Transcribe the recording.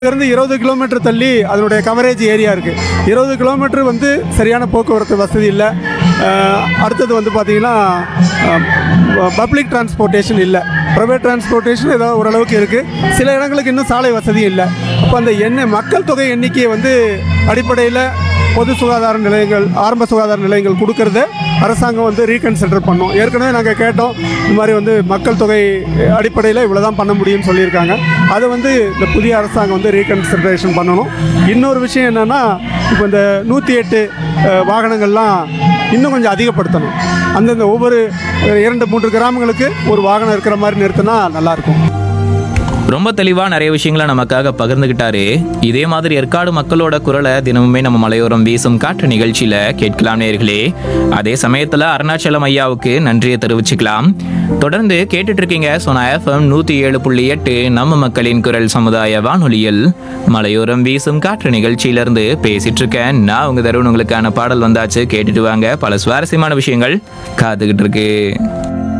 இருந்து இருபது கிலோமீட்டர் தள்ளி அதனுடைய கவரேஜ் ஏரியா இருக்குது இருபது கிலோமீட்டர் வந்து சரியான போக்குவரத்து வசதி இல்லை அஹ், அடுத்தது வந்து பார்த்திங்கன்னா பப்ளிக் டிரான்ஸ்போர்ட்டேஷன் இல்லை ப்ரைவேட் டிரான்ஸ்போர்ட்டேஷன் ஏதோ ஓரளவுக்கு இருக்குது சில இடங்களுக்கு இன்னும் சாலை வசதி இல்லை அப்போ அந்த எண்ணெய் மக்கள் தொகை எண்ணிக்கையை வந்து அடிப்படையில் பொது சுகாதார நிலையங்கள் ஆரம்ப சுகாதார நிலையங்கள் கொடுக்கறத அரசாங்கம் வந்து ரீகன்சிடர் பண்ணோம் ஏற்கனவே நாங்கள் கேட்டோம் இந்த மாதிரி வந்து மக்கள் தொகை அடிப்படையில் இவ்வளோ தான் பண்ண முடியும்னு சொல்லியிருக்காங்க அதை வந்து இந்த புதிய அரசாங்கம் வந்து ரீகன்சிடரேஷன் பண்ணணும் இன்னொரு விஷயம் என்னென்னா இப்போ இந்த நூற்றி எட்டு அஹ், வாகனங்கள்லாம் இன்னும் கொஞ்சம் அதிகப்படுத்தணும் அந்தந்த ஒவ்வொரு அஹ், இரண்டு மூன்று கிராமங்களுக்கு ஒரு வாகனம் இருக்கிற மாதிரி நிறுத்தினா நல்லாயிருக்கும் ரொம்ப தெளிவா நிறைய விஷயங்களை நமக்காக பகிர்ந்துகிட்டாரு இதே மாதிரி ஏற்காடு மக்களோட குரலை தினமுமே நம்ம மலையோரம் வீசும் காற்று நிகழ்ச்சியில கேட்கலாம் நேர்களே அதே சமயத்துல அருணாச்சலம் ஐயாவுக்கு நன்றியை தெரிவிச்சுக்கலாம் தொடர்ந்து கேட்டுட்டு இருக்கீங்க சோனா எஃப்எம் நூத்தி ஏழு புள்ளி எட்டு நம்ம மக்களின் குரல் சமுதாய வானொலியில் மலையோரம் வீசும் காற்று நிகழ்ச்சியிலிருந்து பேசிட்டு இருக்கேன் நான் உங்க தருண் உங்களுக்கான பாடல் வந்தாச்சு கேட்டுட்டு வாங்க பல சுவாரஸ்யமான விஷயங்கள் காத்துக்கிட்டு இருக்கு